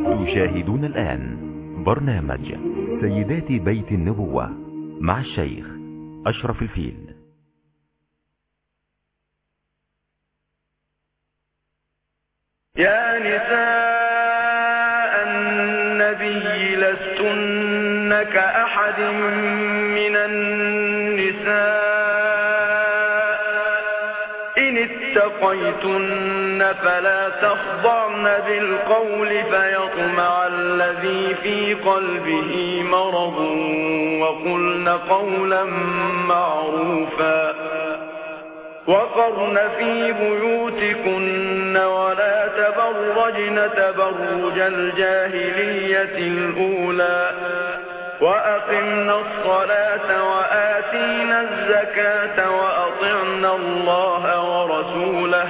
تشاهدون الآن برنامج سيدات بيت النبوة مع الشيخ أشرف الفيل يا نساء النبي لستن كأحد من النساء إن اتقيتن فلا تخضعن بالقول فيطمع الذي في قلبه مرض وقلن قولا معروفا وقرن في بيوتكن ولا تبرجن تبرج الجاهلية الأولى وأقمنا الصلاة وآتينا الزكاة وأطعنا الله ورسوله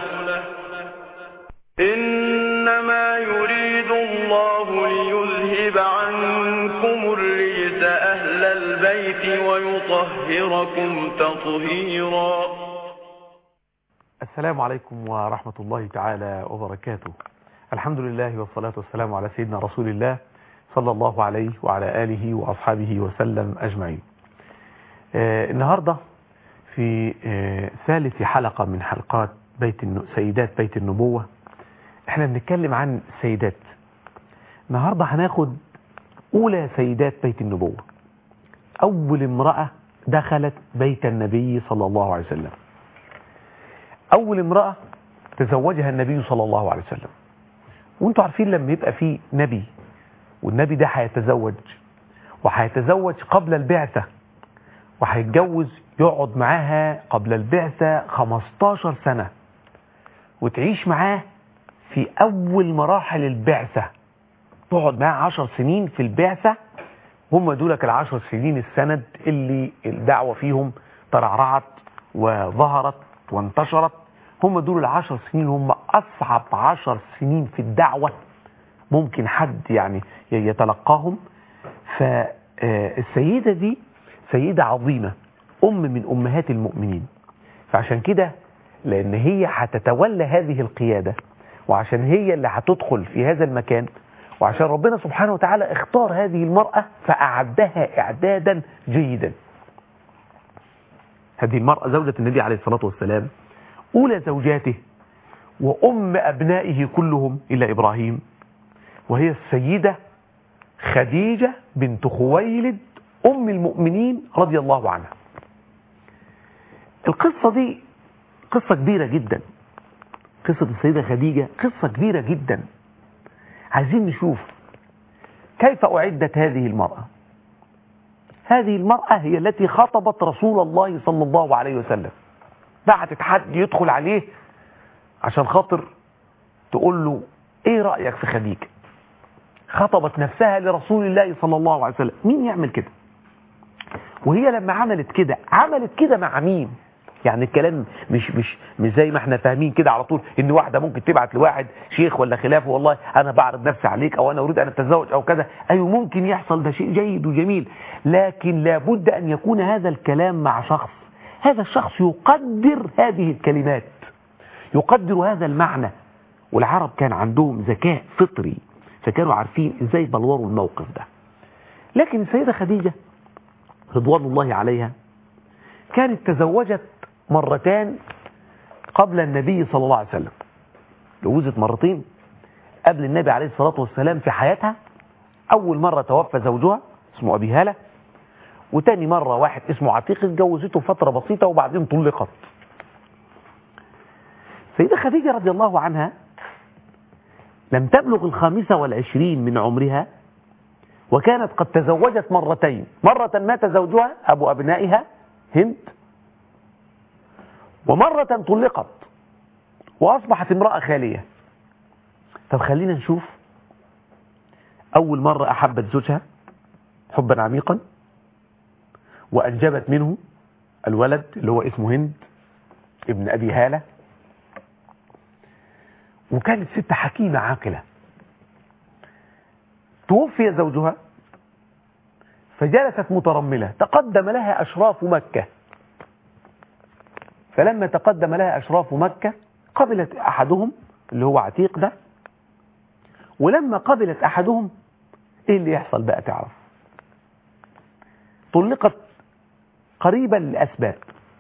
إنما يريد الله ليذهب عنكم الرجس أهل البيت ويطهركم تطهيرا السلام عليكم ورحمة الله تعالى وبركاته الحمد لله والصلاة والسلام على سيدنا رسول الله صلى الله عليه وعلى آله وأصحابه وسلم أجمعين آه النهاردة في آه ثالث حلقة من حلقات بيت الن... سيدات بيت النبوة احنا بنتكلم عن سيدات النهاردة هناخد أولى سيدات بيت النبوة أول امرأة دخلت بيت النبي صلى الله عليه وسلم أول امرأة تزوجها النبي صلى الله عليه وسلم وانتوا عارفين لما يبقى في نبي والنبي ده هيتزوج وهيتزوج قبل البعثة وهيتجوز يقعد معاها قبل البعثة 15 سنة وتعيش معاه في أول مراحل البعثة تقعد معاه 10 سنين في البعثة هم دولك العشر سنين السند اللي الدعوة فيهم ترعرعت وظهرت وانتشرت هم دول العشر سنين هم أصعب عشر سنين في الدعوة ممكن حد يعني يتلقاهم فالسيدة دي سيدة عظيمة أم من أمهات المؤمنين فعشان كده لأن هي هتتولى هذه القيادة وعشان هي اللي هتدخل في هذا المكان وعشان ربنا سبحانه وتعالى اختار هذه المرأة فأعدها إعدادا جيدا هذه المرأة زوجة النبي عليه الصلاة والسلام أولى زوجاته وأم أبنائه كلهم إلى إبراهيم وهي السيدة خديجة بنت خويلد أم المؤمنين رضي الله عنها القصة دي قصة كبيرة جدا قصة السيدة خديجة قصة كبيرة جدا عايزين نشوف كيف أعدت هذه المرأة هذه المرأة هي التي خطبت رسول الله صلى الله عليه وسلم بعتت حد يدخل عليه عشان خاطر تقول له ايه رأيك في خديجة خطبت نفسها لرسول الله صلى الله عليه وسلم مين يعمل كده وهي لما عملت كده عملت كده مع مين يعني الكلام مش مش مش زي ما احنا فاهمين كده على طول ان واحده ممكن تبعت لواحد شيخ ولا خلافه والله انا بعرض نفسي عليك او انا اريد ان اتزوج او كذا ايوه ممكن يحصل ده شيء جيد وجميل لكن لابد ان يكون هذا الكلام مع شخص هذا الشخص يقدر هذه الكلمات يقدر هذا المعنى والعرب كان عندهم ذكاء فطري فكانوا عارفين ازاي بلوروا الموقف ده لكن السيدة خديجة رضوان الله عليها كانت تزوجت مرتان قبل النبي صلى الله عليه وسلم جوزت مرتين قبل النبي عليه الصلاة والسلام في حياتها أول مرة توفى زوجها اسمه أبي هالة وتاني مرة واحد اسمه عتيق اتجوزته فترة بسيطة وبعدين طلقت سيدة خديجة رضي الله عنها لم تبلغ الخامسة والعشرين من عمرها وكانت قد تزوجت مرتين مرة مات زوجها أبو أبنائها هند ومرة طلقت وأصبحت امرأة خالية طب خلينا نشوف أول مرة أحبت زوجها حبا عميقا وأنجبت منه الولد اللي هو اسمه هند ابن أبي هالة وكانت ست حكيمة عاقلة توفي زوجها فجلست مترملة تقدم لها أشراف مكة فلما تقدم لها أشراف مكة قبلت أحدهم اللي هو عتيق ده ولما قبلت أحدهم إيه اللي يحصل بقى تعرف طلقت قريبا لأسباب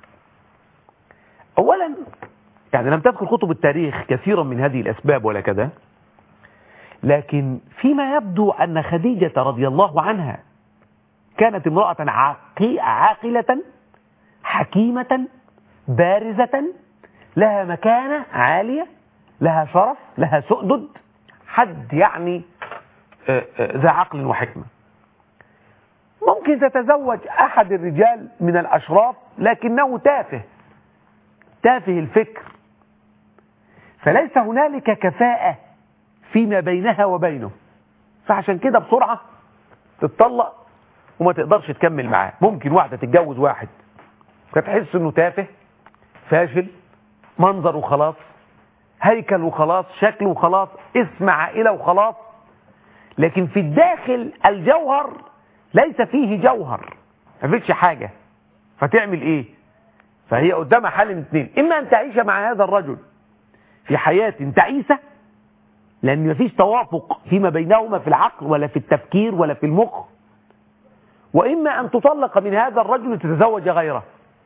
أولا يعني لم تذكر كتب التاريخ كثيرا من هذه الأسباب ولا كذا لكن فيما يبدو أن خديجة رضي الله عنها كانت امرأة عاقي- عاقلة حكيمة بارزة لها مكانة عالية لها شرف لها سؤدد حد يعني آه، آه، ذا عقل وحكمة ممكن تتزوج أحد الرجال من الأشراف لكنه تافه تافه الفكر فليس هنالك كفاءة فيما بينها وبينه فعشان كده بسرعة تتطلق وما تقدرش تكمل معاه ممكن واحدة تتجوز واحد فتحس انه تافه فاشل منظر وخلاص هيكل وخلاص شكل وخلاص اسم عائلة وخلاص لكن في الداخل الجوهر ليس فيه جوهر ما فيش حاجة فتعمل ايه فهي قدامها حل من اثنين اما ان تعيش مع هذا الرجل في حياة تعيسة لان مفيش توافق فيما بينهما في العقل ولا في التفكير ولا في المخ واما ان تطلق من هذا الرجل وتتزوج غيره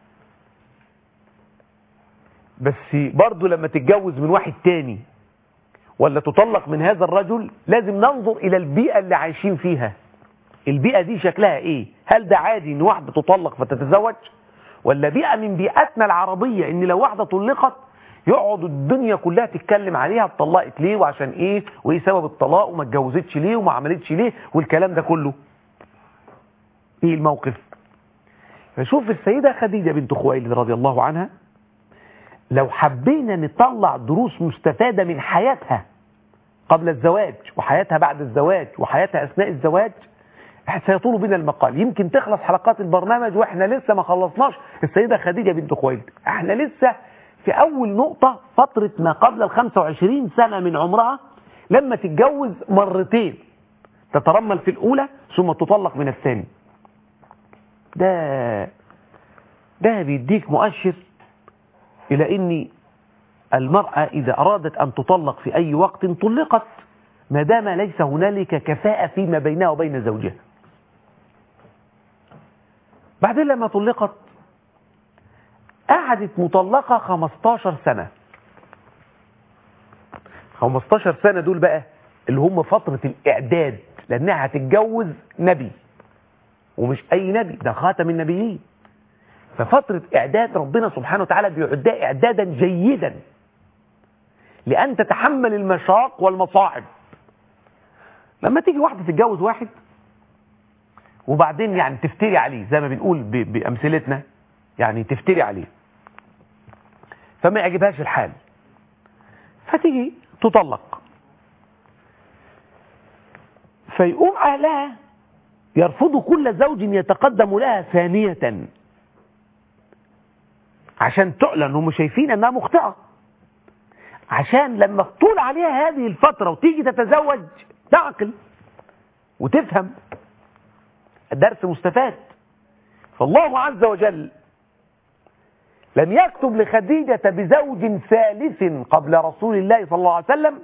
بس برضه لما تتجوز من واحد تاني ولا تطلق من هذا الرجل لازم ننظر الى البيئة اللي عايشين فيها البيئة دي شكلها ايه هل ده عادي ان واحدة تطلق فتتزوج ولا بيئة من بيئتنا العربية ان لو واحدة طلقت يقعد الدنيا كلها تتكلم عليها اتطلقت ليه وعشان ايه وايه سبب الطلاق وما اتجوزتش ليه وما عملتش ليه والكلام ده كله ايه الموقف فشوف السيدة خديجة بنت خويلد رضي الله عنها لو حبينا نطلع دروس مستفادة من حياتها قبل الزواج وحياتها بعد الزواج وحياتها أثناء الزواج سيطول بنا المقال يمكن تخلص حلقات البرنامج واحنا لسه ما خلصناش السيدة خديجة بنت خويلد احنا لسه في أول نقطة فترة ما قبل ال 25 سنة من عمرها لما تتجوز مرتين تترمل في الأولى ثم تطلق من الثاني ده ده بيديك مؤشر إلى أن المرأة إذا أرادت أن تطلق في أي وقت طلقت ما دام ليس هنالك كفاءة فيما بينها وبين زوجها بعدين لما طلقت قعدت مطلقة 15 سنة 15 سنة دول بقى اللي هم فترة الإعداد لأنها هتتجوز نبي ومش أي نبي ده خاتم النبيين ففترة إعداد ربنا سبحانه وتعالى بيعدها إعدادا جيدا لأن تتحمل المشاق والمصاعب لما تيجي واحدة تتجوز واحد وبعدين يعني تفتري عليه زي ما بنقول ب- بأمثلتنا يعني تفتري عليه فما يعجبهاش الحال فتيجي تطلق فيقوم أهلها يرفض كل زوج يتقدم لها ثانية عشان تعلن هم شايفين انها مخطئة عشان لما تطول عليها هذه الفترة وتيجي تتزوج تعقل وتفهم الدرس مستفاد فالله عز وجل لم يكتب لخديجة بزوج ثالث قبل رسول الله صلى الله عليه وسلم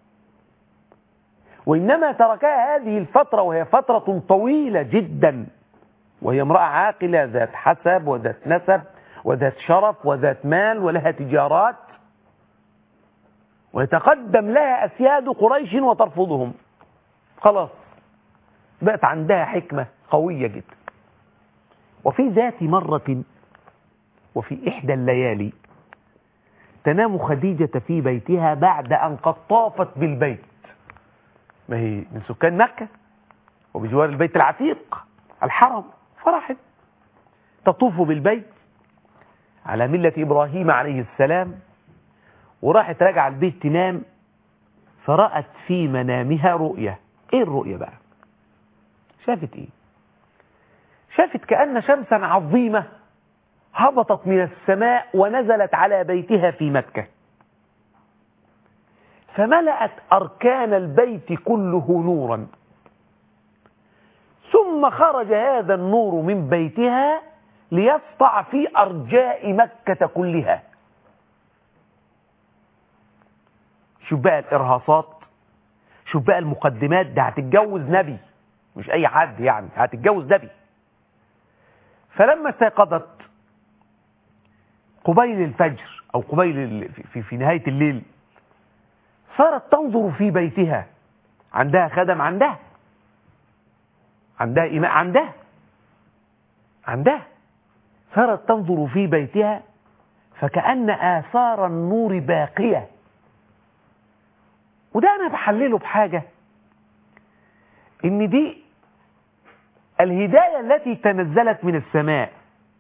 وإنما تركها هذه الفترة وهي فترة طويلة جدا وهي امرأة عاقلة ذات حسب وذات نسب وذات شرف وذات مال ولها تجارات ويتقدم لها أسياد قريش وترفضهم خلاص بقت عندها حكمة قوية جدا وفي ذات مرة وفي إحدى الليالي تنام خديجة في بيتها بعد أن قد طافت بالبيت ما هي من سكان مكة وبجوار البيت العتيق الحرم فرحت تطوف بالبيت على ملة إبراهيم عليه السلام وراحت راجعة البيت تنام فرأت في منامها رؤية ايه الرؤية بقى شافت ايه شافت كأن شمسا عظيمة هبطت من السماء ونزلت على بيتها في مكة فملأت أركان البيت كله نورا ثم خرج هذا النور من بيتها ليسطع في أرجاء مكة كلها شوف بقى الإرهاصات شوف بقى المقدمات ده هتتجوز نبي مش اي حد يعني هتتجوز نبي فلما استيقظت قبيل الفجر او قبيل ال- في- في, في نهاية الليل صارت تنظر في بيتها عندها خدم عندها عندها إماء عندها عندها صارت تنظر في بيتها فكأن آثار النور باقية وده أنا بحلله بحاجة إن دي الهداية التي تنزلت من السماء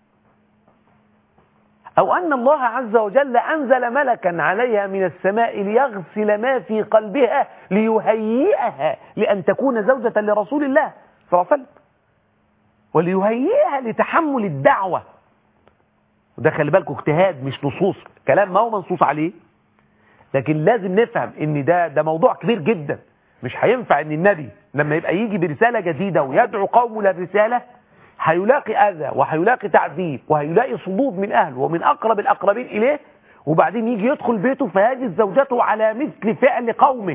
أو أن الله عز وجل أنزل ملكا عليها من السماء ليغسل ما في قلبها ليهيئها لأن تكون زوجة لرسول الله صلى الله عليه وسلم وليهيئها لتحمل الدعوة وده خلي بالكم اجتهاد مش نصوص كلام ما هو منصوص عليه لكن لازم نفهم ان ده ده موضوع كبير جدا مش هينفع ان النبي لما يبقى يجي برسالة جديدة ويدعو قومه للرسالة هيلاقي أذى وهيلاقي تعذيب وهيلاقي صدود من أهله ومن أقرب الأقربين إليه وبعدين يجي يدخل بيته فيجد زوجته على مثل فعل قومه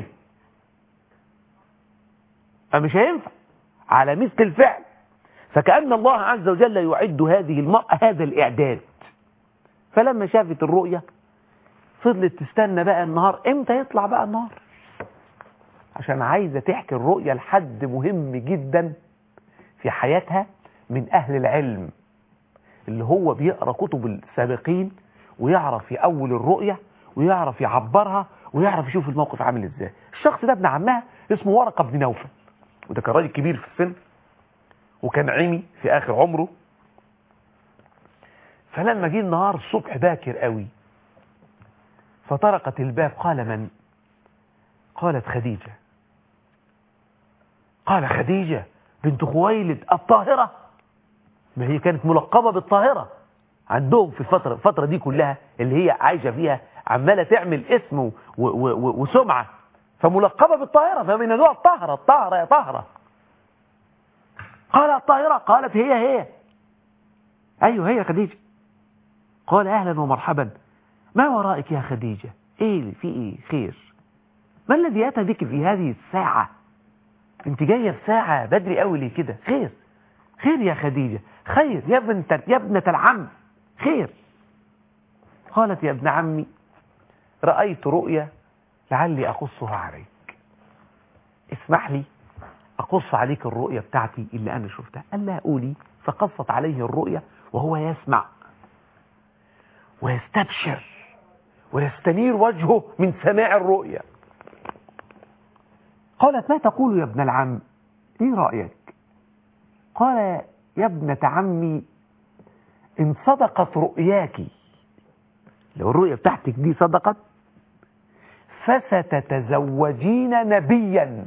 فمش هينفع على مثل الفعل فكأن الله عز وجل يعد هذه المرأة هذا الإعداد فلما شافت الرؤية فضلت تستنى بقى النهار امتى يطلع بقى النهار عشان عايزة تحكي الرؤية لحد مهم جدا في حياتها من أهل العلم اللي هو بيقرأ كتب السابقين ويعرف يأول الرؤية ويعرف يعبرها ويعرف يشوف الموقف عامل ازاي الشخص ده ابن عمها اسمه ورقة بن نوفل وده كان راجل كبير في السن وكان عمي في آخر عمره فلما جه النهار الصبح باكر قوي فطرقت الباب قال من قالت خديجة قال خديجة بنت خويلد الطاهرة ما هي كانت ملقبة بالطاهرة عندهم في الفترة الفترة دي كلها اللي هي عايشة فيها عمالة تعمل اسم و- و- و- وسمعة فملقبة بالطاهرة فمن نوع الطاهرة الطاهرة يا طاهرة قال الطاهرة قالت هي هي أيوه هي خديجة قال أهلا ومرحبا ما ورائك يا خديجة إيه في إيه خير ما الذي أتى بك في هذه الساعة انت جاية في ساعة بدري قوي ليه كده خير خير يا خديجة خير يا بنت يا ابنة العم خير قالت يا ابن عمي رأيت رؤيا لعلي أقصها عليك اسمح لي أقص عليك الرؤيا بتاعتي اللي أنا شفتها قال لها قولي فقصت عليه الرؤيا وهو يسمع ويستبشر ويستنير وجهه من سماع الرؤيا قالت ما تقول يا ابن العم ايه رأيك قال يا ابنة عمي ان صدقت رؤياك لو الرؤيا بتاعتك دي صدقت فستتزوجين نبيا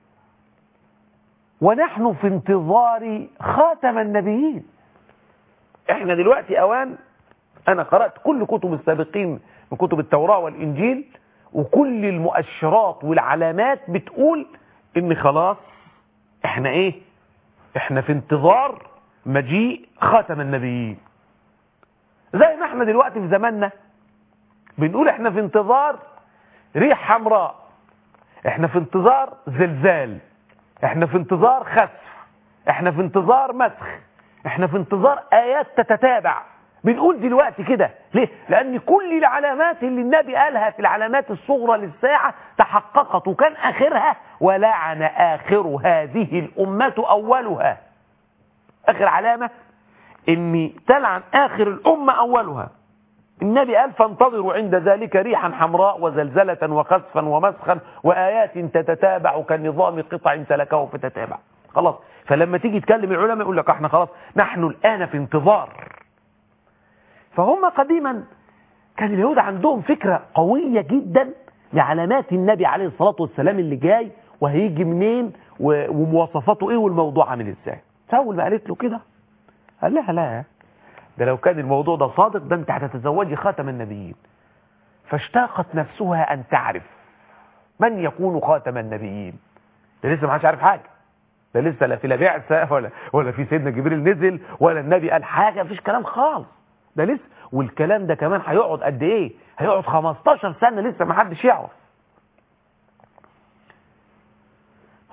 ونحن في انتظار خاتم النبيين احنا دلوقتي اوان انا قرأت كل كتب السابقين من كتب التوراة والانجيل وكل المؤشرات والعلامات بتقول ان خلاص احنا ايه احنا في انتظار مجيء خاتم النبيين زي ما احنا دلوقتي في زماننا بنقول احنا في انتظار ريح حمراء احنا في انتظار زلزال احنا في انتظار خسف احنا في انتظار مسخ احنا في انتظار ايات تتتابع بنقول دلوقتي كده ليه لان كل العلامات اللي النبي قالها في العلامات الصغرى للساعة تحققت وكان اخرها ولعن اخر هذه الامة اولها اخر علامة ان تلعن اخر الامة اولها النبي قال فانتظروا عند ذلك ريحا حمراء وزلزلة وخسفا ومسخا وآيات تتتابع كالنظام قطع سلكه فتتابع خلاص فلما تيجي تكلم العلماء يقول لك احنا خلاص نحن الآن في انتظار فهم قديما كان اليهود عندهم فكرة قوية جدا لعلامات النبي عليه الصلاة والسلام اللي جاي وهيجي منين و- ومواصفاته ايه والموضوع عامل ازاي فاول ما قالت له كده قال لها لا ده لو كان الموضوع ده صادق ده انت هتتزوجي خاتم النبيين فاشتاقت نفسها ان تعرف من يكون خاتم النبيين ده لسه ما حدش عارف حاجه ده لسه لا في لا بعثه ولا ولا في سيدنا جبريل نزل ولا النبي قال حاجه مفيش كلام خالص ده لسه والكلام ده كمان هيقعد قد ايه هيقعد 15 سنه لسه ما حدش يعرف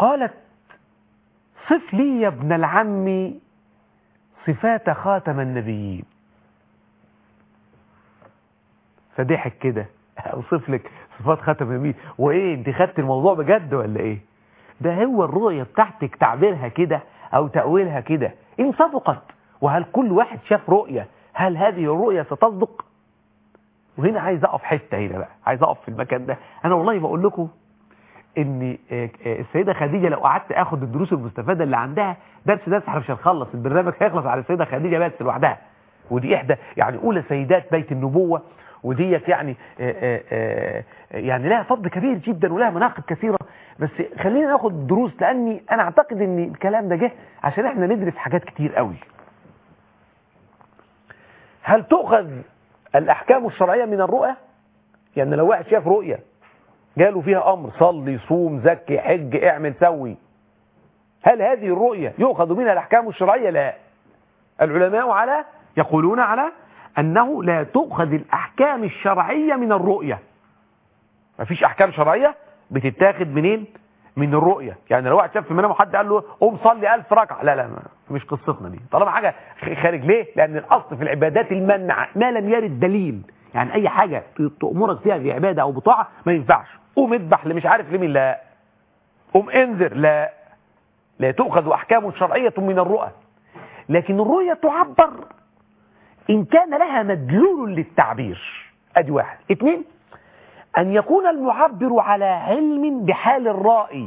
قالت صف لي يا ابن العم صفات خاتم النبيين فضحك كده اوصف لك صفات خاتم النبيين وايه انت خدت الموضوع بجد ولا ايه ده هو الرؤية بتاعتك تعبيرها كده او تأويلها كده ان صدقت وهل كل واحد شاف رؤية هل هذه الرؤية ستصدق وهنا عايز اقف حتة هنا بقى عايز اقف في المكان ده انا والله بقول لكم ان السيدة خديجة لو قعدت اخد الدروس المستفادة اللي عندها درس درس احنا مش هنخلص البرنامج هيخلص على السيدة خديجة بس لوحدها ودي احدى يعني اولى سيدات بيت النبوة وديت يعني آآ آآ يعني لها فضل كبير جدا ولها مناقب كثيرة بس خلينا ناخد دروس لاني انا اعتقد ان الكلام ده جه عشان احنا ندرس حاجات كتير قوي هل تؤخذ الاحكام الشرعية من الرؤى يعني لو واحد شاف رؤية جاله فيها امر صلي صوم زكي حج اعمل سوي هل هذه الرؤية يؤخذ منها الاحكام الشرعية لا العلماء على يقولون على انه لا تؤخذ الاحكام الشرعية من الرؤية مفيش احكام شرعية بتتاخد منين من الرؤية يعني لو واحد شاف في منامه حد قال له قوم صلي ألف ركعة لا لا مش قصتنا دي طالما حاجة خارج ليه لأن الأصل في العبادات المنع ما لم يرد دليل يعني أي حاجة تأمرك فيها في عبادة أو بطاعة ما ينفعش قوم اذبح اللي مش عارف لمين لا قوم انذر لا لا تؤخذ أحكام شرعية من الرؤى لكن الرؤية تعبر إن كان لها مدلول للتعبير أدي واحد اثنين أن يكون المعبر على علم بحال الرائي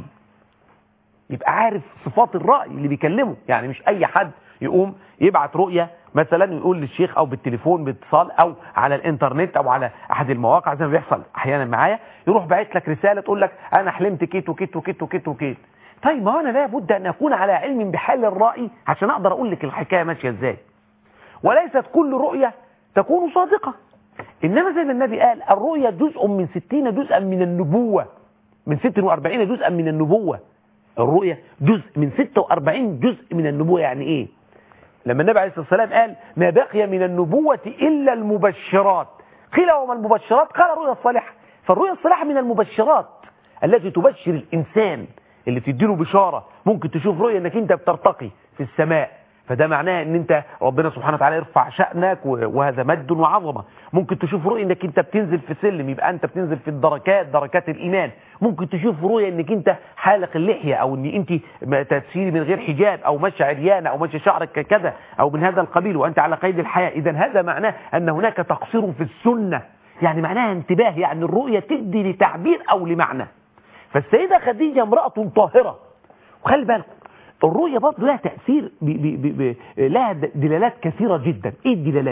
يبقى عارف صفات الرأي اللي بيكلمه يعني مش أي حد يقوم يبعت رؤية مثلا يقول للشيخ أو بالتليفون باتصال أو على الإنترنت أو على أحد المواقع زي ما بيحصل أحيانا معايا يروح باعت لك رسالة تقول لك أنا حلمت كيت وكيت وكيت وكيت وكيت طيب ما أنا لابد أن أكون على علم بحال الرأي عشان أقدر أقول لك الحكاية ماشية إزاي وليست كل رؤية تكون صادقة إنما زي ما النبي قال الرؤية جزء من ستين جزءا من النبوة من ست وأربعين جزءا من النبوة الرؤية جزء من ستة وأربعين جزء من النبوة يعني إيه لما النبي عليه الصلاة والسلام قال ما بقي من النبوة إلا المبشرات قيل وما المبشرات قال الرؤيا الصالحة فالرؤيا الصالحة من المبشرات التي تبشر الإنسان اللي تديله بشارة ممكن تشوف رؤية انك انت بترتقي في السماء فده معناه ان انت ربنا سبحانه وتعالى يرفع شأنك وهذا مد وعظمة ممكن تشوف رؤية انك انت بتنزل في سلم يبقى انت بتنزل في الدركات دركات الايمان ممكن تشوف رؤية انك انت حالق اللحية او ان انت تسيري من غير حجاب او ماشي عريانة او ماشي شعرك كذا او من هذا القبيل وانت على قيد الحياة اذا هذا معناه ان هناك تقصير في السنة يعني معناها انتباه يعني الرؤية تدي لتعبير او لمعنى فالسيدة خديجة امرأة طاهرة وخلي بالك الرؤية برضه لها تأثير بي بي بي بي لها دلالات كثيرة جدا ايه الدلالات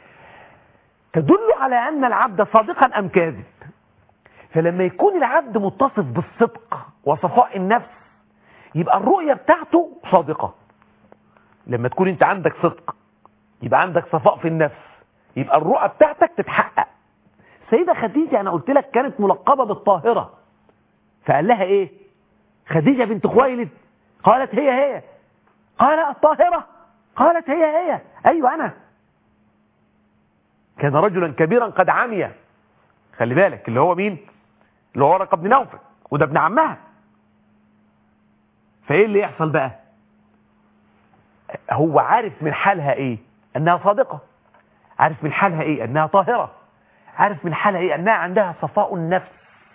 تدل على ان العبد صادقا ام كاذب فلما يكون العبد متصف بالصدق وصفاء النفس يبقى الرؤية بتاعته صادقة لما تكون انت عندك صدق يبقى عندك صفاء في النفس يبقى الرؤى بتاعتك تتحقق سيدة خديجة انا قلت لك كانت ملقبة بالطاهرة فقال لها ايه خديجة بنت خويلد قالت هي هي قال الطاهرة قالت هي هي ايوه انا كان رجلا كبيرا قد عمي خلي بالك اللي هو مين اللي هو ورقه بن نوفل وده ابن عمها فايه اللي يحصل بقى هو عارف من حالها ايه انها صادقة عارف من حالها ايه انها طاهرة عارف من حالها ايه انها عندها صفاء النفس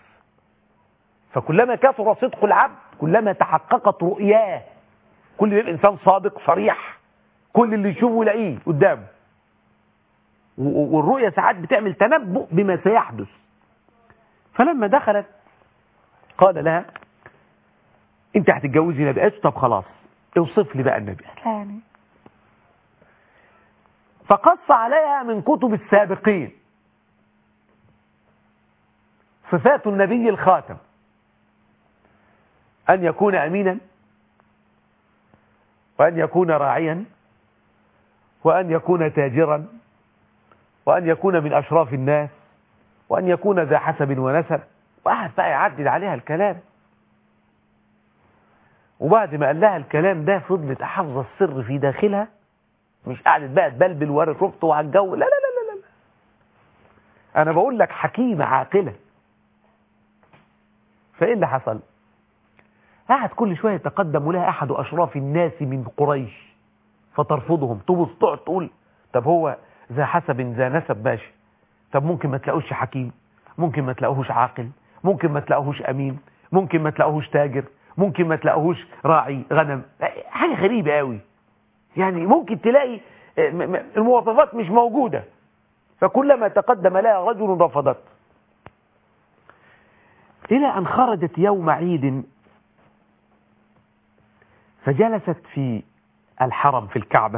فكلما كثر صدق العبد كلما تحققت رؤياه كل ما يبقى انسان صادق صريح كل اللي يشوفه يلاقيه قدامه والرؤية ساعات بتعمل تنبؤ بما سيحدث فلما دخلت قال لها انت هتتجوزي نبي قالت طب خلاص اوصف لي بقى النبي قالت لها يعني فقص عليها من كتب السابقين صفات النبي الخاتم أن يكون أمينا وأن يكون راعيا وأن يكون تاجرا وأن يكون من أشراف الناس وأن يكون ذا حسب ونسب وقعد بقى يعدد عليها الكلام وبعد ما قال لها الكلام ده فضلت حافظة السر في داخلها مش قعدت بقى تبلبل ورا شفته وعلى الجو لا لا لا لا لا أنا بقول لك حكيمة عاقلة فإيه اللي حصل قعد كل شوية يتقدم لها أحد أشراف الناس من قريش فترفضهم تبص تقعد تقول طب هو ذا حسب ذا نسب ماشي طب ممكن ما تلاقوش حكيم ممكن ما تلاقوهوش عاقل ممكن ما تلاقوهوش أمين ممكن ما تلاقوهوش تاجر ممكن ما تلاقوهوش راعي غنم حاجة غريبة قوي يعني ممكن تلاقي المواصفات مش موجودة فكلما تقدم لها رجل رفضت إلى أن خرجت يوم عيد فجلست في الحرم في الكعبة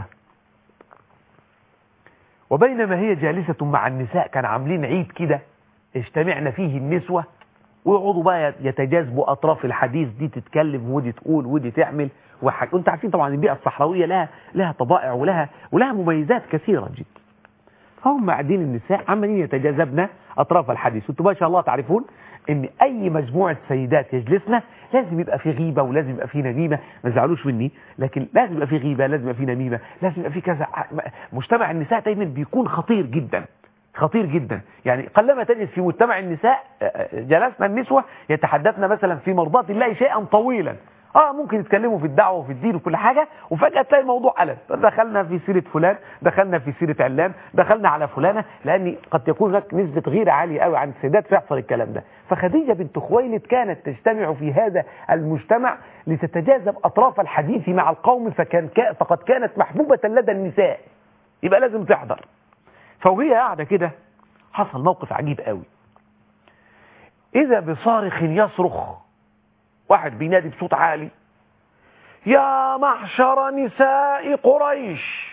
وبينما هي جالسة مع النساء كان عاملين عيد كده اجتمعنا فيه النسوة ويقعدوا بقى يتجاذبوا أطراف الحديث دي تتكلم ودي تقول ودي تعمل وحاجة. وانت عارفين طبعا البيئة الصحراوية لها لها طبائع ولها ولها مميزات كثيرة جدا فهم قاعدين النساء عمالين يتجاذبن أطراف الحديث وانتم ما شاء الله تعرفون ان اي مجموعة سيدات يجلسنا لازم يبقى في غيبة ولازم يبقى في نميمة ما تزعلوش مني لكن لازم يبقى في غيبة لازم يبقى في نميمة لازم يبقى في كذا مجتمع النساء دايما بيكون خطير جدا خطير جدا يعني قلما تجد في مجتمع النساء جلسنا النسوة يتحدثن مثلا في مرضات الله شيئا طويلا اه ممكن يتكلموا في الدعوه وفي الدين وكل حاجه وفجاه تلاقي الموضوع قلب دخلنا في سيره فلان دخلنا في سيره علان دخلنا على فلانه لان قد يكون هناك نسبه غيره عاليه قوي عن السيدات فيحصل الكلام ده فخديجه بنت خويلد كانت تجتمع في هذا المجتمع لتتجاذب اطراف الحديث مع القوم فكان فقد كانت محبوبه لدى النساء يبقى لازم تحضر فوهي قاعده كده حصل موقف عجيب قوي اذا بصارخ يصرخ واحد بينادي بصوت عالي يا معشر نساء قريش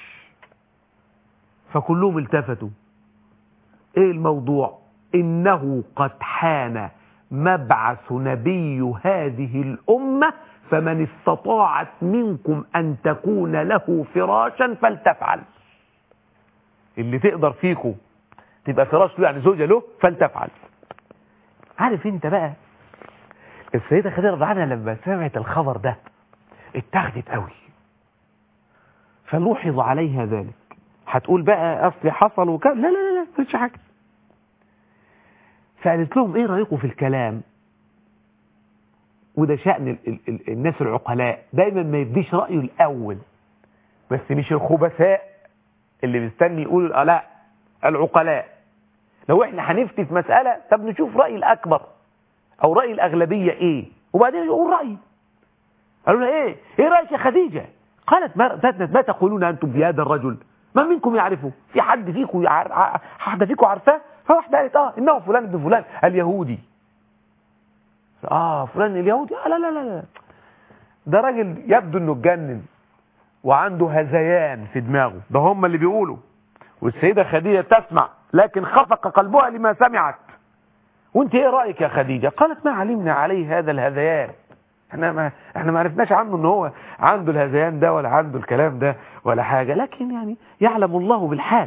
فكلهم التفتوا ايه الموضوع انه قد حان مبعث نبي هذه الامه فمن استطاعت منكم ان تكون له فراشا فلتفعل اللي تقدر فيكم تبقى فراش له يعني زوجة له فلتفعل عارف انت بقى السيدة خديجة رضي عنها لما سمعت الخبر ده اتخذت قوي فلوحظ عليها ذلك هتقول بقى اصل حصل وكذا لا لا لا لا مفيش حاجه فقالت لهم ايه رايكم في الكلام وده شأن ال ال ال الناس العقلاء دايما ما يبديش رأيه الأول بس مش الخبثاء اللي مستني يقول آه لا العقلاء لو احنا هنفتي في مسألة طب نشوف رأي الأكبر أو رأي الأغلبية إيه وبعدين يقول رأي قالوا لها إيه إيه رأيك يا خديجة قالت ما, ما تقولون أنتم بهذا الرجل ما منكم يعرفه في حد فيكم يعرف حد فيكم عارفاه فواحدة قالت اه انه فلان ابن فلان اليهودي اه فلان اليهودي آه لا لا لا لا ده راجل يبدو انه اتجنن وعنده هذيان في دماغه ده هم اللي بيقولوا والسيدة خديجة تسمع لكن خفق قلبها لما سمعت وانت ايه رأيك يا خديجة قالت ما علمنا عليه هذا الهذيان احنا ما احنا ما عرفناش عنه ان هو عنده الهذيان ده ولا عنده الكلام ده ولا حاجة لكن يعني يعلم الله بالحال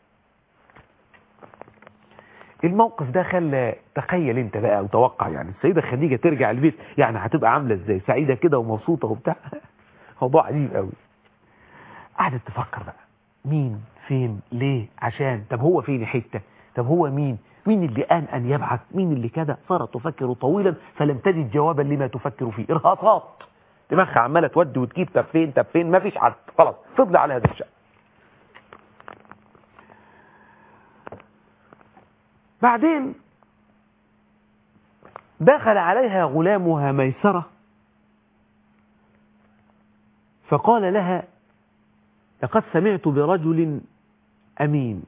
الموقف ده خلى تخيل انت بقى وتوقع يعني السيدة خديجة ترجع البيت يعني هتبقى عاملة ازاي سعيدة كده ومبسوطة وبتاع موضوع عجيب قوي قعدت تفكر بقى مين فين ليه عشان طب هو فين حتة طب هو مين مين اللي آن أن يبعث مين اللي كذا صارت تفكر طويلا فلم تجد جوابا لما تفكر فيه إرهاصات دماغها عمالة تودي وتجيب طب فين طب فين ما فيش حد خلاص فضل على هذا الشأن بعدين دخل عليها غلامها ميسرة فقال لها لقد سمعت برجل أمين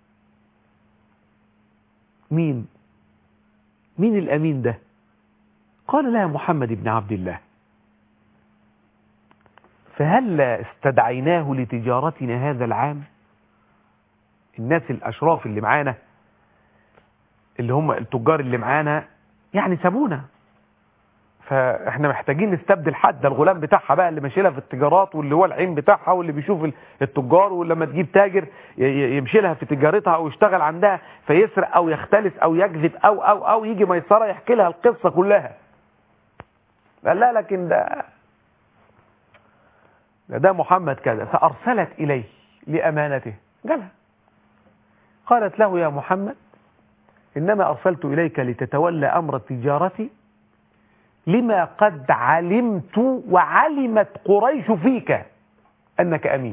مين مين الأمين ده قال لها محمد بن عبد الله فهل استدعيناه لتجارتنا هذا العام الناس الأشراف اللي معانا اللي هم التجار اللي معانا يعني سابونا فاحنا محتاجين نستبدل حد ده الغلام بتاعها بقى اللي ماشي لها في التجارات واللي هو العين بتاعها واللي بيشوف التجار ولما تجيب تاجر يمشي لها في تجارتها او يشتغل عندها فيسرق او يختلس او يكذب او او او يجي ميسره يحكي لها القصه كلها قال لا لكن ده ده, ده محمد كذا فارسلت اليه لامانته قالها قالت له يا محمد انما ارسلت اليك لتتولى امر تجارتي لما قد علمت وعلمت قريش فيك أنك أمين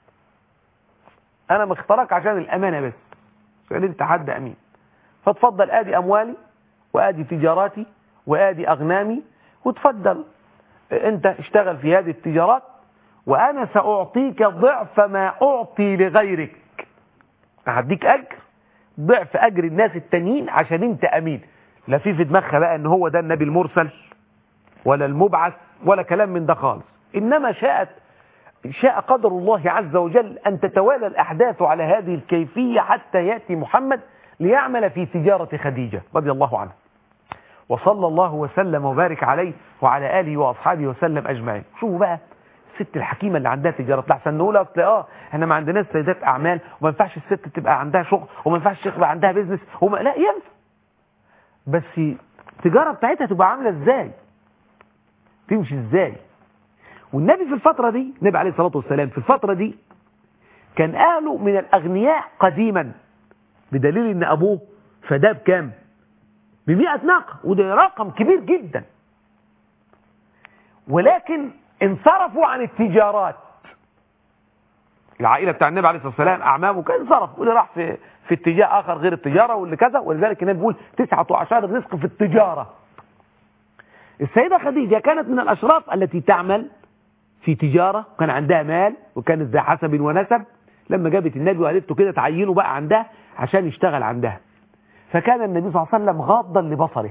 أنا مختارك عشان الأمانة بس عشان أنت حد أمين فتفضل آدي أموالي وآدي تجاراتي وآدي أغنامي وتفضل أنت اشتغل في هذه التجارات وأنا سأعطيك ضعف ما أعطي لغيرك هديك أجر ضعف أجر الناس التانيين عشان أنت أمين لا في في دماغها بقى ان هو ده النبي المرسل ولا المبعث ولا كلام من ده خالص انما شاءت شاء قدر الله عز وجل ان تتوالى الاحداث على هذه الكيفيه حتى ياتي محمد ليعمل في تجاره خديجه رضي الله عنها وصلى الله وسلم وبارك عليه وعلى اله واصحابه وسلم اجمعين شوفوا بقى الست الحكيمه اللي عندها تجاره لحسن نقول اصل اه احنا ما عندناش سيدات اعمال وما ينفعش الست تبقى عندها شغل وما ينفعش الشيخ يبقى عندها بيزنس وما لا ينفع بس التجارة بتاعتها تبقى عاملة ازاي تمشي ازاي والنبي في الفترة دي النبي عليه الصلاة والسلام في الفترة دي كان أهله من الأغنياء قديما بدليل ان أبوه فداه بكام بمئة ناقة وده رقم كبير جدا ولكن انصرفوا عن التجارات العائلة بتاع النبي عليه الصلاة والسلام أعمامه كان انصرف واللي راح في في اتجاه آخر غير التجارة واللي كذا ولذلك النبي بيقول تسعة عشر الرزق في التجارة السيدة خديجة كانت من الأشراف التي تعمل في تجارة وكان عندها مال وكانت ذا حسب ونسب لما جابت النبي وقالت له كده تعينه بقى عندها عشان يشتغل عندها فكان النبي صلى الله عليه وسلم غاضا لبصره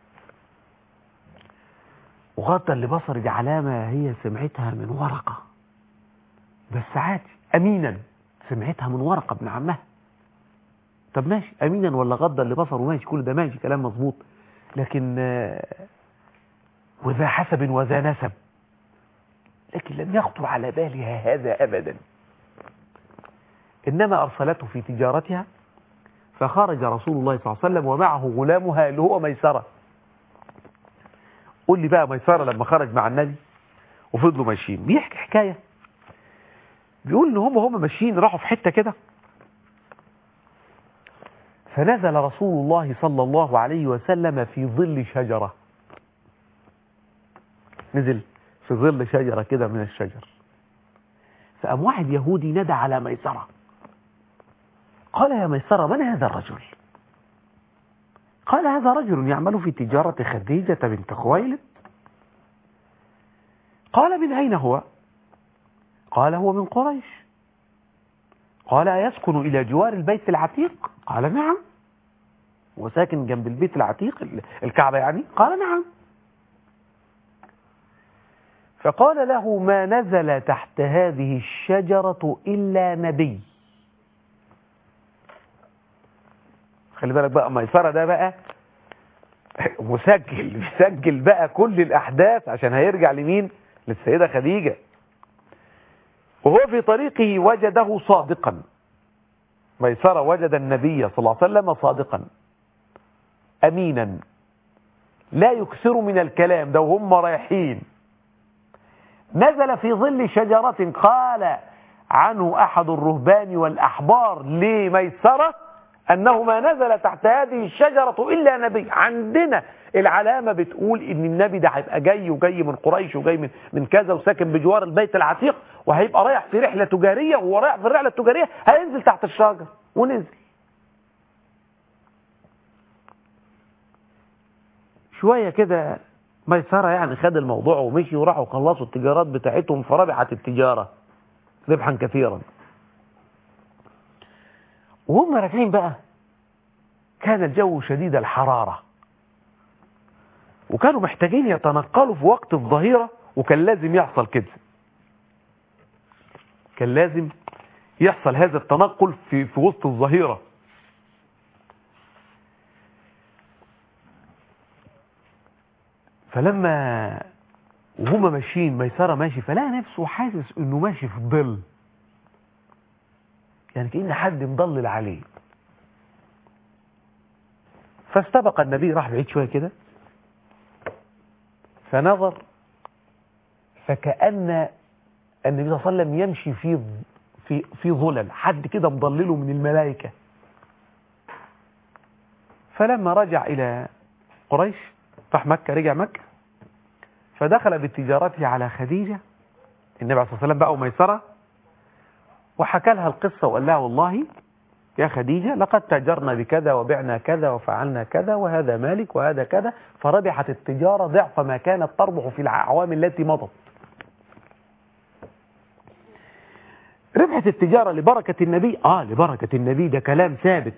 وغاضا لبصره دي علامة هي سمعتها من ورقة بس عادي أمينا سمعتها من ورقة ابن عمها طب ماشي أمينا ولا غضا لبصره ماشي كل ده ماشي كلام مظبوط لكن وذا حسب وذا نسب لكن لم يخطر على بالها هذا أبدا إنما أرسلته في تجارتها فخرج رسول الله صلى الله عليه وسلم ومعه غلامها اللي هو ميسرة قول لي بقى ميسرة لما خرج مع النبي وفضلوا ماشيين بيحكي حكاية بيقول ان هم هم ماشيين راحوا في حتة كده فنزل رسول الله صلى الله عليه وسلم في ظل شجرة نزل في ظل شجرة كده من الشجر فقام واحد يهودي ندى على ميسرة قال يا ميسرة من هذا الرجل قال هذا رجل يعمل في تجارة خديجة بنت خويلد قال من أين هو قال هو من قريش قال يسكن إلى جوار البيت العتيق قال نعم وساكن جنب البيت العتيق الكعبة يعني قال نعم فقال له ما نزل تحت هذه الشجرة إلا نبي خلي بالك بقى ميسرة ده بقى مسجل بيسجل بقى كل الأحداث عشان هيرجع لمين للسيدة خديجة وهو في طريقه وجده صادقا ميسرة وجد النبي صلى الله عليه وسلم صادقا أمينا لا يكثر من الكلام ده وهم رايحين نزل في ظل شجرة قال عنه أحد الرهبان والأحبار لميسرة أنه ما نزل تحت هذه الشجرة إلا نبي عندنا العلامة بتقول إن النبي ده هيبقى جاي وجاي من قريش وجاي من, من كذا وساكن بجوار البيت العتيق وهيبقى رايح في رحلة تجارية وهو رايح في الرحلة التجارية هينزل تحت الشجر ونزل شوية كده ميسرة يعني خد الموضوع ومشي وراحوا خلصوا التجارات بتاعتهم فربحت التجارة ربحا كثيرا وهم راجعين بقى كان الجو شديد الحرارة وكانوا محتاجين يتنقلوا في وقت الظهيرة وكان لازم يحصل كده كان لازم يحصل هذا التنقل في, في وسط الظهيرة فلما وهم ماشيين ميسرة ماشي فلقى نفسه حاسس انه ماشي في الظل يعني كأن حد مضلل عليه فاستبق النبي راح بعيد شوية كده فنظر فكأن النبي صلى الله عليه وسلم يمشي في في في ظلل حد كده مضلله من الملائكة فلما رجع إلى قريش راح مكة رجع مكة فدخل بتجارته على خديجة النبي عليه الصلاة والسلام بقى وميسرة وحكى لها القصة وقال لها والله يا خديجة لقد تاجرنا بكذا وبعنا كذا وفعلنا كذا وهذا مالك وهذا كذا فربحت التجارة ضعف ما كانت تربح في الأعوام التي مضت ربحت التجارة لبركة النبي آه لبركة النبي ده كلام ثابت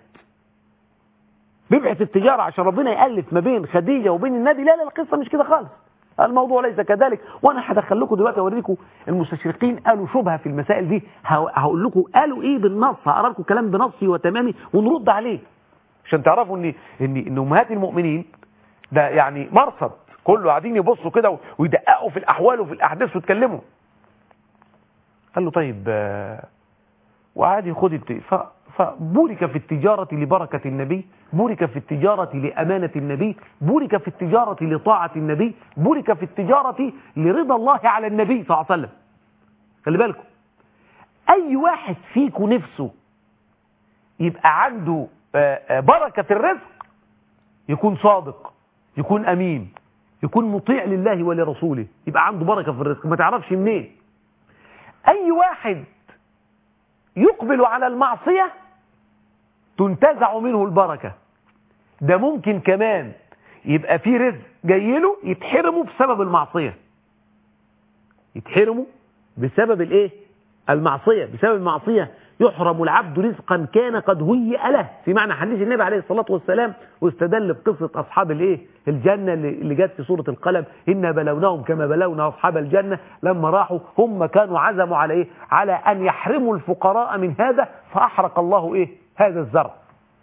ربحت التجارة عشان ربنا يألف ما بين خديجة وبين النبي لا لا القصة مش كده خالص الموضوع ليس كذلك وانا هدخل لكم دلوقتي اوريكم المستشرقين قالوا شبهه في المسائل دي هقول لكم قالوا ايه بالنص هقرا لكم كلام بنصي وتمامي ونرد عليه عشان تعرفوا ان ان ان امهات المؤمنين ده يعني مرصد كله قاعدين يبصوا كده ويدققوا في الاحوال وفي الاحداث ويتكلموا قال له طيب وعادي خد فبورك في التجارة لبركة النبي بورك في التجارة لأمانة النبي بورك في التجارة لطاعة النبي بورك في التجارة لرضا الله على النبي صلى الله عليه وسلم خلي بالكم أي واحد فيكم نفسه يبقى عنده بركة الرزق يكون صادق يكون أمين يكون مطيع لله ولرسوله يبقى عنده بركة في الرزق ما تعرفش منين أي واحد يقبل على المعصية تنتزع منه البركة ده ممكن كمان يبقى في رزق جاي له يتحرمه بسبب المعصية يتحرمه بسبب الايه المعصية بسبب المعصية يحرم العبد رزقا كان قد هيئ له في معنى حديث النبي عليه الصلاة والسلام واستدل بقصة أصحاب الايه الجنة اللي جت في سورة القلم إنا بلوناهم كما بلونا أصحاب الجنة لما راحوا هم كانوا عزموا على إيه على أن يحرموا الفقراء من هذا فأحرق الله إيه هذا الزرع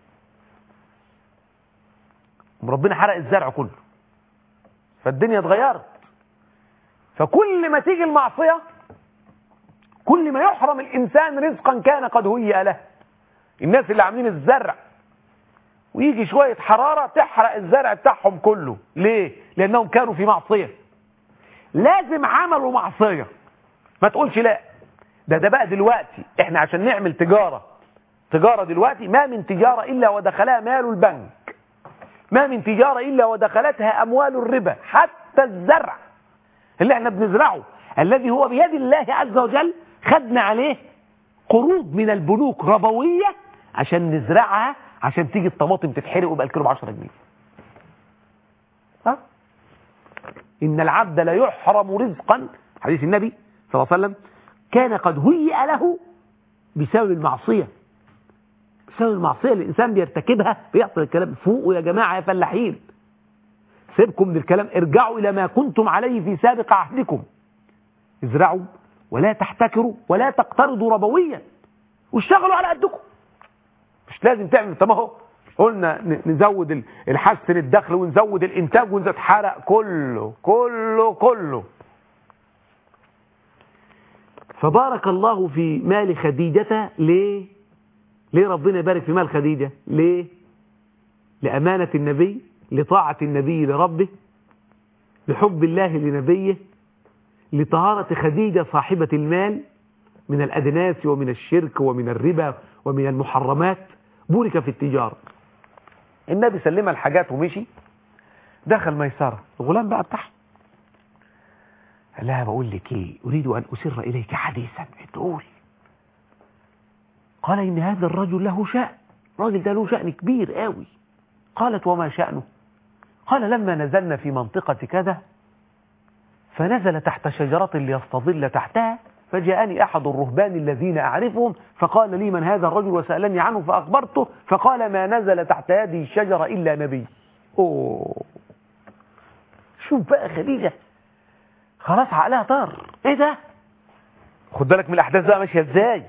ربنا حرق الزرع كله فالدنيا اتغيرت فكل ما تيجي المعصية كل ما يحرم الإنسان رزقا كان قد هيئ له الناس اللي عاملين الزرع ويجي شوية حرارة تحرق الزرع بتاعهم كله ليه؟ لأنهم كانوا في معصية لازم عملوا معصية ما تقولش لا ده ده بقى دلوقتي احنا عشان نعمل تجارة تجارة دلوقتي ما من تجارة إلا ودخلها مال البنك ما من تجارة إلا ودخلتها أموال الربا حتى الزرع اللي احنا بنزرعه الذي هو بيد الله عز وجل خدنا عليه قروض من البنوك ربوية عشان نزرعها عشان تيجي الطماطم تتحرق ويبقى الكيلو ب 10 جنيه ها إن العبد لا يحرم رزقا حديث النبي صلى الله عليه وسلم كان قد هيئ له بسبب المعصية بسبب المعصية اللي الإنسان بيرتكبها بيحصل الكلام فوقوا يا جماعة يا فلاحين سيبكم من الكلام ارجعوا إلى ما كنتم عليه في سابق عهدكم ازرعوا ولا تحتكروا ولا تقترضوا ربويا واشتغلوا على قدكم مش لازم تعمل طب اهو قلنا نزود الحسن الدخل ونزود الانتاج ونزود حرق كله كله كله فبارك الله في مال خديجة ليه ليه ربنا يبارك في مال خديجة ليه لأمانة النبي لطاعة النبي لربه لحب الله لنبيه لطهارة خديجة صاحبة المال من الأدناس ومن الشرك ومن الربا ومن المحرمات بورك في التجارة النبي سلمها الحاجات ومشي دخل ميسرة الغلام بقى بتاعها قال لها بقول لك ايه اريد ان اسر اليك حديثا تقول قال ان هذا الرجل له شأن الراجل ده له شأن كبير قوي قالت وما شأنه قال لما نزلنا في منطقة كذا فنزل تحت شجرة ليستظل تحتها فجاءني أحد الرهبان الذين أعرفهم فقال لي من هذا الرجل وسألني عنه فأخبرته فقال ما نزل تحت هذه الشجرة إلا نبي أوه شوف بقى خديجة خلاص عقلها طار ايه ده خد بالك من الأحداث بقى ماشية ازاي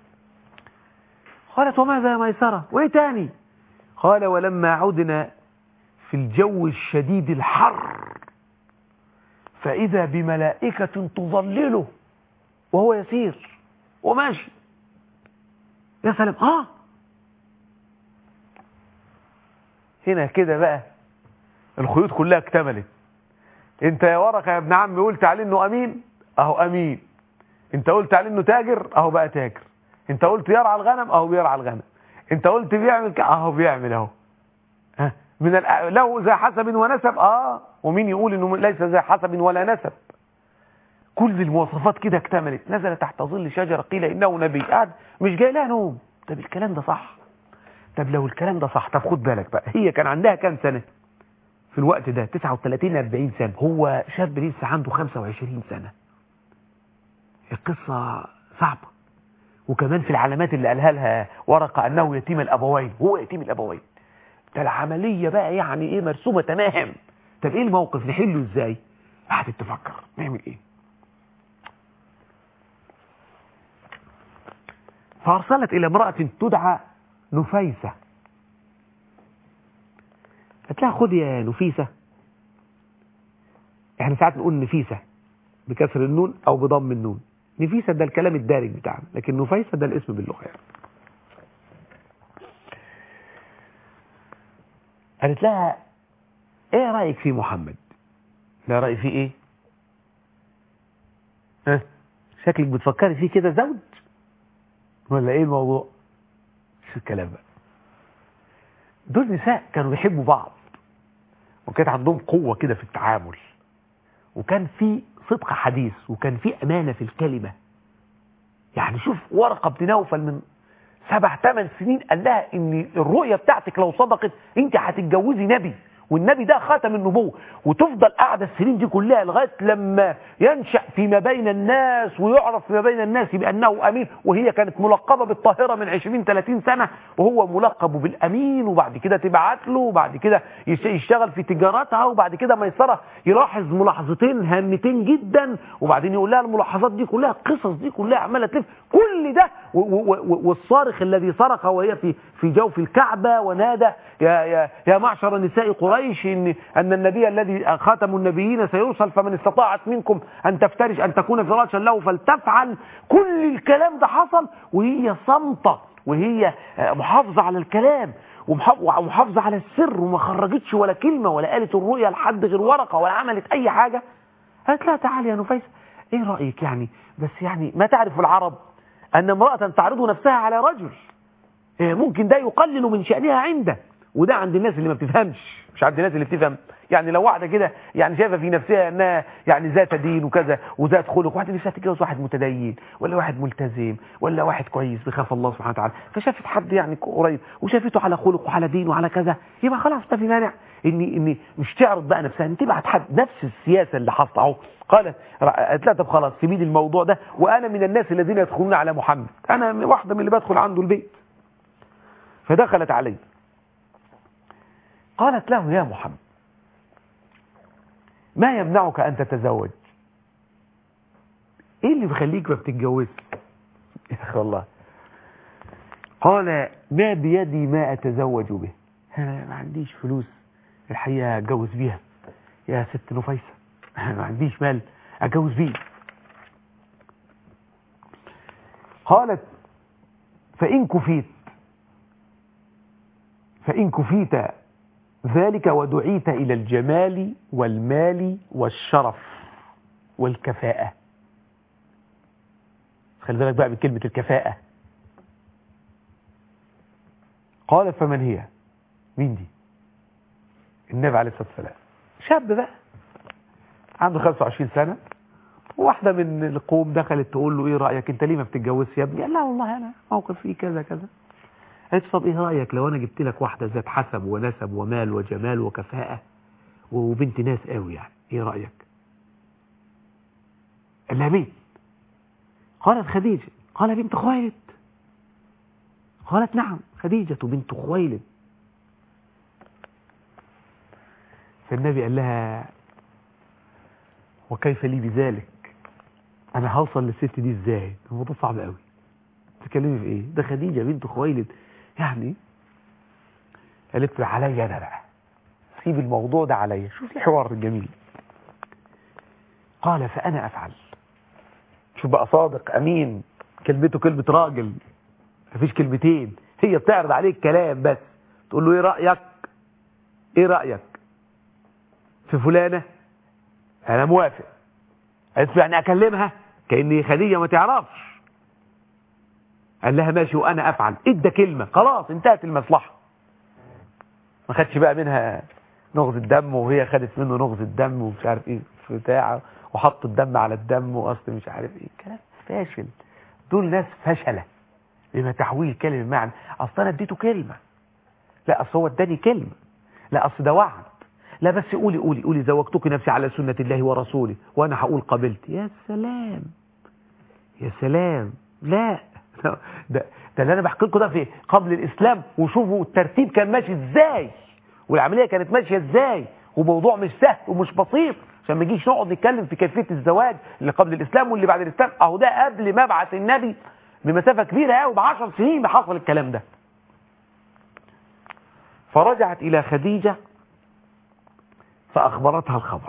قالت وماذا يا ميسرة وايه تاني قال ولما عدنا في الجو الشديد الحر فإذا بملائكة تظلله وهو يسير وماشي يا سلام اه هنا كده بقى الخيوط كلها اكتملت انت يا ورقه يا ابن عمي قلت عليه انه امين اهو امين انت قلت عليه انه تاجر اهو بقى تاجر انت قلت يرعى الغنم اهو بيرعى الغنم انت قلت بيعمل ك... اهو بيعمل اهو ها من الأ- له ذا حسب ونسب اه ومين يقول انه ليس ذا حسب ولا نسب كل المواصفات كده اكتملت نزل تحت ظل شجرة قيل انه نبي قاعد مش جاي لها نوم طب الكلام ده صح طب لو الكلام ده صح طب خد بالك بقى هي كان عندها كام سنة في الوقت ده 39 40 سنة هو شاب لسه عنده 25 سنة القصة صعبة وكمان في العلامات اللي قالها لها ورقة أنه يتيم الأبوين هو يتيم الأبوين ده العملية بقى يعني إيه مرسومة تمام طب إيه الموقف نحله إزاي قعدت تفكر نعمل إيه فأرسلت إلى امرأة تدعى نفيسة قالت لها خد يا نفيسة احنا ساعات نقول نفيسة بكسر النون او بضم النون نفيسة ده الكلام الدارج بتاعنا لكن نفيسة ده الاسم باللغة يعني. قالت لها ايه رأيك في محمد لا رأي فيه ايه ها شكلك بتفكري فيه كده زوج ولا ايه الموضوع شو الكلام بقى دول نساء كانوا بيحبوا بعض وكانت عندهم قوة كده في التعامل وكان في صدق حديث وكان في أمانة في الكلمة يعني شوف ورقة بن نوفل من سبع ثمان سنين قال لها ان الرؤية بتاعتك لو صدقت انت هتتجوزي نبي والنبي ده خاتم النبوة وتفضل قاعدة السنين دي كلها لغاية لما ينشأ فيما بين الناس ويعرف فيما بين الناس بأنه أمين وهي كانت ملقبة بالطاهرة من 20-30 سنة وهو ملقب بالأمين وبعد كده تبعت له وبعد كده يش- يشتغل في تجارتها وبعد كده ميسرة يلاحظ ملاحظتين هامتين جدا وبعدين يقول لها الملاحظات دي كلها القصص دي كلها عمالة تلف كل ده و- و- و- والصارخ الذي صرخ وهي في في جوف الكعبة ونادى يا يا يا معشر نساء قريش ان ان النبي الذي خاتم النبيين سيرسل فمن استطاعت منكم ان تفترش ان تكون فراشا له فلتفعل كل الكلام ده حصل وهي صامته وهي آه، محافظة على الكلام ومح- ومحافظة على السر وما خرجتش ولا كلمة ولا قالت الرؤيا لحد غير ورقة ولا عملت أي حاجة قالت لا تعالي يا نفيس ايه رأيك يعني بس يعني ما تعرف العرب أن امرأة تعرض نفسها على رجل إيه ممكن ده يقلل من شأنها عنده وده عند الناس اللي ما بتفهمش مش عند الناس اللي بتفهم يعني لو واحده كده يعني شايفه في نفسها انها يعني ذات دين وكذا وذات خلق واحده نفسها تتجوز واحد متدين ولا واحد ملتزم ولا واحد كويس بيخاف الله سبحانه وتعالى فشافت حد يعني قريب وشافته على خلق وعلى دين وعلى كذا يبقى خلاص ما في مانع ان ان مش تعرض بقى نفسها ان تبعت حد نفس السياسه اللي حاصله اهو قالت قالت لها طب خلاص سيبي لي الموضوع ده وانا من الناس الذين يدخلون على محمد انا واحده من اللي بدخل عنده البيت فدخلت عليه قالت له يا محمد ما يمنعك أن تتزوج إيه اللي بيخليك ما بتتجوزش يا أخي والله قال ما بيدي ما أتزوج به أنا ما عنديش فلوس الحقيقة أتجوز بيها يا ست نفيسة أنا ما عنديش مال أتجوز بيه قالت فإن كفيت فإن كفيت ذلك ودعيت إلى الجمال والمال والشرف والكفاءة خلي بالك بقى من كلمة الكفاءة قال فمن هي مين دي النبي عليه الصلاة والسلام شاب بقى عنده 25 سنة واحدة من القوم دخلت تقول له ايه رأيك انت ليه ما بتتجوزش يا ابني قال لا والله انا موقف فيه كذا كذا قالت طب ايه رايك لو انا جبت لك واحده ذات حسب ونسب ومال وجمال وكفاءه وبنت ناس قوي يعني ايه رايك قال لها مين قالت خديجه قال بنت خويلد قالت نعم خديجه بنت خويلد فالنبي قال لها وكيف لي بذلك انا هوصل للست دي ازاي الموضوع صعب قوي تتكلمي في ايه ده خديجه بنت خويلد يعني قالت له عليا انا بقى سيب الموضوع ده عليا شوف الحوار الجميل قال فانا افعل شوف بقى صادق امين كلمته كلمه راجل مفيش كلمتين هي بتعرض عليك كلام بس تقول له ايه رايك ايه رايك في فلانه انا موافق قالت له يعني اكلمها كان خديجه ما تعرفش قال لها ماشي وانا افعل ادى كلمه خلاص انتهت المصلحه ما خدش بقى منها نغز الدم وهي خدت منه نغز الدم ومش عارف ايه بتاع وحط الدم على الدم واصل مش عارف ايه كلام فاشل دول ناس فشله بما تحويل كلمه معنى اصل انا اديته كلمه لا اصل هو اداني كلمه لا اصل ده وعد لا بس قولي قولي قولي زوجتك نفسي على سنة الله ورسوله وانا هقول قبلت يا سلام يا سلام لا ده ده اللي انا بحكي لكم ده في قبل الاسلام وشوفوا الترتيب كان ماشي ازاي والعمليه كانت ماشيه ازاي وموضوع مش سهل ومش بسيط عشان ما نجيش نقعد نتكلم في كيفيه الزواج اللي قبل الاسلام واللي بعد الاسلام اهو ده قبل مبعث النبي بمسافه كبيره قوي ب 10 سنين حصل الكلام ده فرجعت الى خديجه فاخبرتها الخبر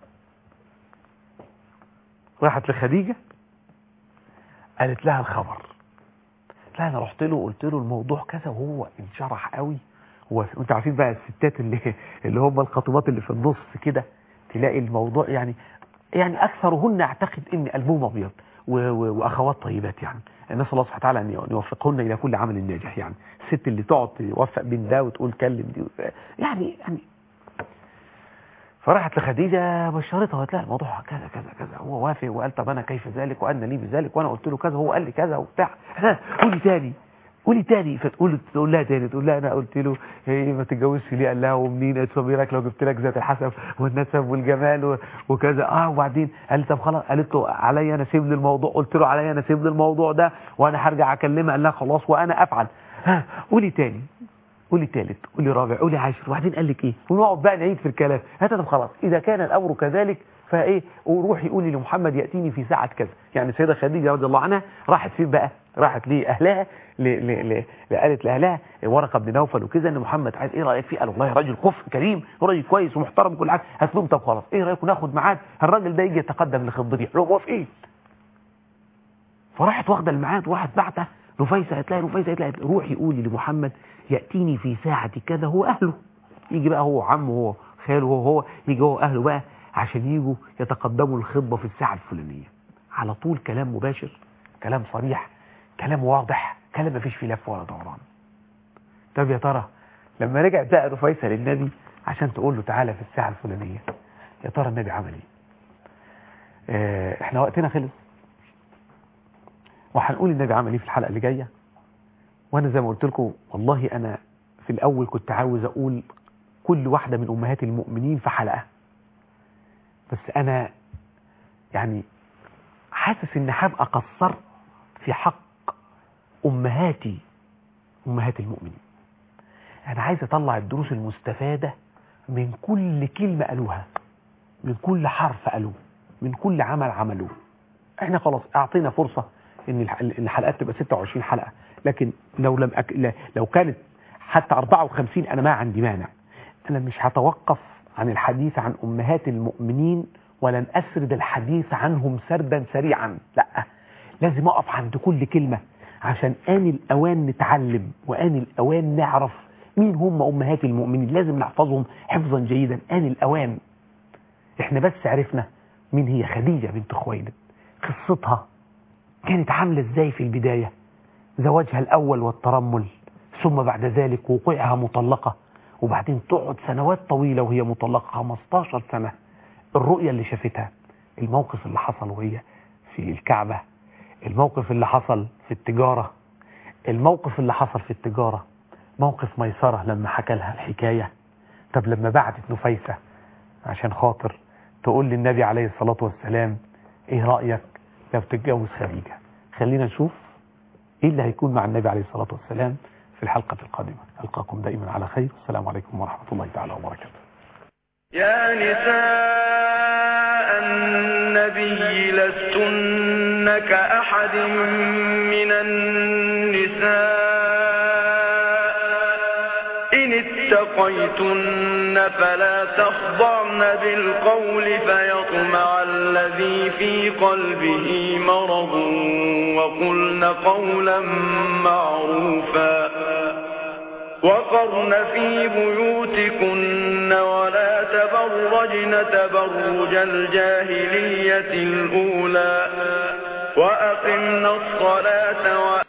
راحت لخديجه قالت لها الخبر لا انا رحت له قلت له الموضوع كذا وهو انشرح قوي هو انتوا عارفين بقى الستات اللي اللي هم الخطيبات اللي في النص كده تلاقي الموضوع يعني يعني اكثرهن اعتقد ان قلبهم ابيض واخوات طيبات يعني نسال الله سبحانه وتعالى ان يوفقهن الى كل عمل ناجح يعني الست اللي تقعد توفق بين ده وتقول كلم دي يعني يعني فراحت لخديجة بشرتها وقالت لها الموضوع كذا كذا كذا هو وافق وقال طب انا كيف ذلك وان لي بذلك وانا قلت له كذا هو قال لي كذا وبتاع ها قولي تاني قولي تاني فتقول تقول لها تاني تقول لها انا قلت له ايه ما تتجوزش ليه قال لها ومنين قالت له لو جبت لك ذات الحسب والنسب والجمال وكذا اه وبعدين قال لي طب خلاص قالت له عليا انا سيب لي الموضوع قلت له عليا انا سيب لي الموضوع ده وانا هرجع اكلمها قال لها خلاص وانا افعل ها قولي تاني قولي ثالث قولي رابع قولي عاشر وبعدين قال لك ايه ونقعد بقى نعيد في الكلام هات طب خلاص اذا كان الامر كذلك فايه وروحي قولي لمحمد ياتيني في ساعه كذا يعني السيده خديجه رضي الله عنها راحت فين بقى راحت لاهلها قالت لاهلها ورقه بن نوفل وكذا ان محمد عايز ايه رايك فيه قال والله راجل كفء كريم وراجل كويس ومحترم كل حاجه هات لهم طب خلاص ايه رايكم ناخد ميعاد الراجل ده يجي يتقدم لخضري لو موافقين فراحت واخده الميعاد وراحت بعته رفيسه قالت لها رفيسه قالت لها روحي قولي لمحمد يأتيني في ساعة كذا هو أهله يجي بقى هو عمه هو خاله هو هو يجي هو أهله بقى عشان يجوا يتقدموا الخطبة في الساعة الفلانية على طول كلام مباشر كلام صريح كلام واضح كلام ما فيش فيه لف ولا دوران طب يا ترى لما رجعت بقى رفيسة للنبي عشان تقول له تعالى في الساعة الفلانية يا ترى النبي عمل ايه اه احنا وقتنا خلص وهنقول النبي عمل ايه في الحلقة اللي جايه وانا زي ما قلت لكم والله انا في الاول كنت عاوز اقول كل واحدة من امهات المؤمنين في حلقة بس انا يعني حاسس ان هبقى قصرت في حق امهاتي امهات المؤمنين انا عايز اطلع الدروس المستفادة من كل كلمة قالوها من كل حرف قالوه من كل عمل عملوه احنا خلاص اعطينا فرصة ان الحلقات تبقى 26 حلقة لكن لو لم أك... لو كانت حتى 54 انا ما عندي مانع انا مش هتوقف عن الحديث عن امهات المؤمنين ولن اسرد الحديث عنهم سردا سريعا لا لازم اقف عند كل كلمة عشان آن الأوان نتعلم وآن الأوان نعرف مين هم أمهات المؤمنين لازم نحفظهم حفظا جيدا آن الأوان احنا بس عرفنا مين هي خديجة بنت خويلد قصتها كانت عاملة ازاي في البداية زواجها الأول والترمل ثم بعد ذلك وقوعها مطلقة وبعدين تقعد سنوات طويلة وهي مطلقة 15 سنة الرؤية اللي شافتها الموقف اللي حصل وهي في الكعبة الموقف اللي حصل في التجارة الموقف اللي حصل في التجارة موقف ميسرة لما حكى لها الحكاية طب لما بعتت نفيسة عشان خاطر تقول للنبي عليه الصلاة والسلام ايه رأيك لو تتجوز خديجة خلينا نشوف ايه اللي هيكون مع النبي عليه الصلاة والسلام في الحلقة القادمة ألقاكم دائما على خير السلام عليكم ورحمة الله تعالى وبركاته يا نساء النبي لستن كأحد من النساء إن اتقيتن فلا تخضعن بالقول فيطمع الذي في قلبه مرض وقلن قولا معروفا وقرن في بيوتكن ولا تبرجن تبرج الجاهلية الأولى وأقمنا الصلاة